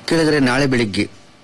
ಕೇಳಿದರೆ ನಾಳೆ ಬೆಳಿಗ್ಗೆ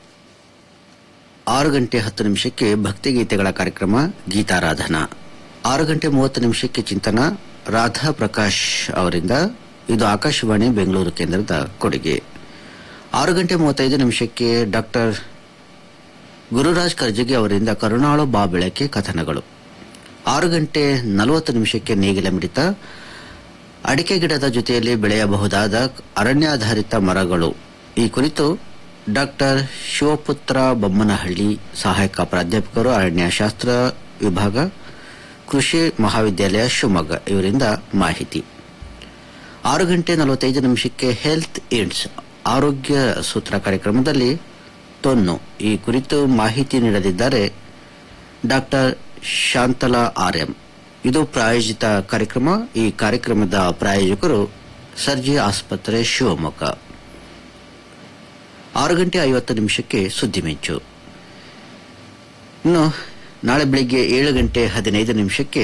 ಆರು ಗಂಟೆ ಹತ್ತು ನಿಮಿಷಕ್ಕೆ ಭಕ್ತಿಗೀತೆಗಳ ಕಾರ್ಯಕ್ರಮ ಗೀತಾರಾಧನಾ ಆರು ಗಂಟೆ ಮೂವತ್ತು ನಿಮಿಷಕ್ಕೆ ಚಿಂತನ ರಾಧಾ ಪ್ರಕಾಶ್ ಅವರಿಂದ ಇದು ಆಕಾಶವಾಣಿ ಬೆಂಗಳೂರು ಕೇಂದ್ರದ ಕೊಡುಗೆ ಆರು ಗಂಟೆ ಮೂವತ್ತೈದು ನಿಮಿಷಕ್ಕೆ ಡಾಕ್ಟರ್ ಗುರುರಾಜ್ ಕರ್ಜಗಿ ಅವರಿಂದ ಕರುಣಾಳು ಬಾ ಬೆಳಕೆ ಕಥನಗಳು ಆರು ಗಂಟೆ ನಲವತ್ತು ನಿಮಿಷಕ್ಕೆ ನೇಗಿಲ ಮಿಡಿತ ಅಡಿಕೆ ಗಿಡದ ಜೊತೆಯಲ್ಲಿ ಬೆಳೆಯಬಹುದಾದ ಅರಣ್ಯಾಧಾರಿತ ಮರಗಳು ಈ ಕುರಿತು ಡಾಕ್ಟರ್ ಶಿವಪುತ್ರ ಬೊಮ್ಮನಹಳ್ಳಿ ಸಹಾಯಕ ಪ್ರಾಧ್ಯಾಪಕರು ಅರಣ್ಯಶಾಸ್ತ್ರ ವಿಭಾಗ ಕೃಷಿ ಮಹಾವಿದ್ಯಾಲಯ ಶಿವಮೊಗ್ಗ ಇವರಿಂದ ಮಾಹಿತಿ ಆರು ಗಂಟೆ ನಲವತ್ತೈದು ನಿಮಿಷಕ್ಕೆ ಹೆಲ್ತ್ ಏಡ್ಸ್ ಆರೋಗ್ಯ ಸೂತ್ರ ಕಾರ್ಯಕ್ರಮದಲ್ಲಿ ತೊನ್ನು ಈ ಕುರಿತು ಮಾಹಿತಿ ನೀಡಲಿದ್ದಾರೆ ಡಾಕ್ಟರ್ ಶಾಂತಲಾ ಆರ್ಎಂ ಇದು ಪ್ರಾಯೋಜಿತ ಕಾರ್ಯಕ್ರಮ ಈ ಕಾರ್ಯಕ್ರಮದ ಪ್ರಾಯೋಜಕರು ಸರ್ಜಿ ಆಸ್ಪತ್ರೆ ಶಿವಮೊಗ್ಗ ಆರು ಗಂಟೆ ಐವತ್ತು ನಿಮಿಷಕ್ಕೆ ಸುದ್ದಿ ಮಿಂಚು ಇನ್ನು ನಾಳೆ ಬೆಳಿಗ್ಗೆ ಏಳು ಗಂಟೆ ಹದಿನೈದು ನಿಮಿಷಕ್ಕೆ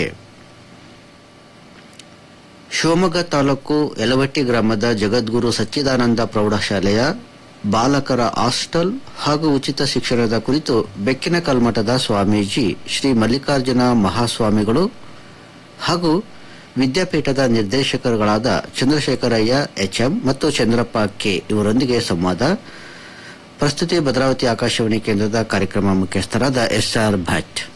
ಶಿವಮೊಗ್ಗ ತಾಲೂಕು ಯಲವಟ್ಟಿ ಗ್ರಾಮದ ಜಗದ್ಗುರು ಸಚ್ಚಿದಾನಂದ ಪ್ರೌಢಶಾಲೆಯ ಬಾಲಕರ ಹಾಸ್ಟೆಲ್ ಹಾಗೂ ಉಚಿತ ಶಿಕ್ಷಣದ ಕುರಿತು ಬೆಕ್ಕಿನ ಕಲ್ಮಠದ ಸ್ವಾಮೀಜಿ ಶ್ರೀ ಮಲ್ಲಿಕಾರ್ಜುನ ಮಹಾಸ್ವಾಮಿಗಳು ಹಾಗೂ ವಿದ್ಯಾಪೀಠದ ನಿರ್ದೇಶಕರುಗಳಾದ ಚಂದ್ರಶೇಖರಯ್ಯ ಎಚ್ಎಂ ಮತ್ತು ಚಂದ್ರಪ್ಪ ಕೆ ಇವರೊಂದಿಗೆ ಸಂವಾದ ಪ್ರಸ್ತುತಿ ಭದ್ರಾವತಿ ಆಕಾಶವಾಣಿ ಕೇಂದ್ರದ ಕಾರ್ಯಕ್ರಮ ಮುಖ್ಯಸ್ಥರಾದ ಎಸ್ಆರ್ ಭಟ್